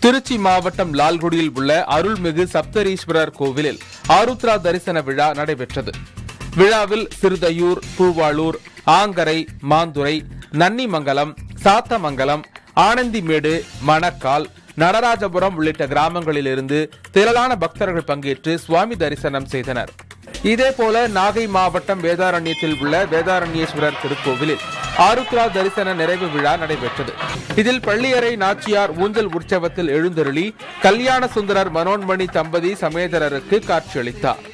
திருச்சி மாவட்டம் லால்குடியில் உள்ள அருள்மிகு சப்தரீஸ்வரர் கோவிலில் ஆருத்ரா தரிசன விழா நடைபெற்றது விழாவில் சிறுதையூர் பூவாளூர் ஆங்கரை மாந்துரை நன்னிமங்கலம் சாத்தமங்கலம் ஆனந்திமேடு மணக்கால் நடராஜபுரம் உள்ளிட்ட கிராமங்களிலிருந்து திரளான பக்தர்கள் பங்கேற்று சுவாமி தரிசனம் செய்தனர் இதேபோல நாகை மாவட்டம் வேதாரண்யத்தில் உள்ள வேதாரண்யேஸ்வரர் திருக்கோவிலில் ஆருத்ரா தரிசன நிறைவு விழா நடைபெற்றது இதில் பள்ளியறை நாச்சியார் ஊஞ்சல் உற்சவத்தில் எழுந்தருளி கல்யாண சுந்தரர் மனோன்மணி தம்பதி சமேதரருக்கு காட்சியளித்தார்